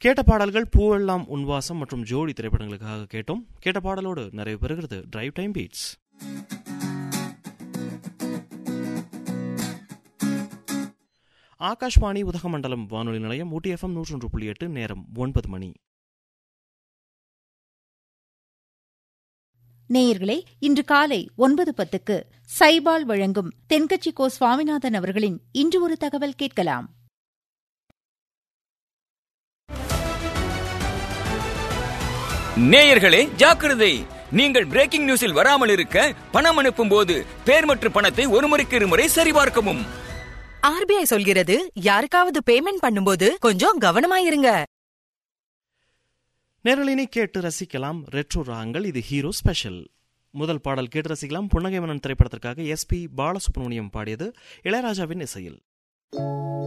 கேட்ட பாடல்கள் பூவெல்லாம் உன்வாசம் மற்றும் ஜோடி திரைப்படங்களுக்காக கேட்டோம் கேட்ட பாடலோடு நிறைவு பெறுகிறது drive time beats Akashvani Udhagamandalam வானொலி நிலையம் ஊட்டி எஃப்எம் நூற்றொன்று புள்ளி எட்டு நேரம் ஒன்பது மணி நேயர்களே இன்று காலை ஒன்பது பத்துக்கு சைபால் வழங்கும் தென்கட்சி கோ சுவாமிநாதன் அவர்களின் இன்று ஒரு தகவல் கேட்கலாம் நேயர்களே ஜாக்கிரதை நீங்கள் பிரேக்கிங் நியூஸில் வராமல் இருக்க பணம் அனுப்பும் போது பேர் மற்றும் பணத்தை ஒரு முறைக்கு இருமுறை சரிபார்க்கவும் ஆர்பிஐ சொல்கிறது யாருக்காவது பேமெண்ட் பண்ணும்போது கொஞ்சம் கவனமாயிருங்க நேரலினை கேட்டு ரசிக்கலாம் ரெட்ரோ ராகங்கள் இது ஹீரோ ஸ்பெஷல் முதல் பாடல் கேட்டு ரசிக்கலாம் புன்னகை மன்னன் திரைப்படத்திற்காக எஸ்பி பாலசுப்ரமணியம் பாடியது இளையராஜாவின் இசையில்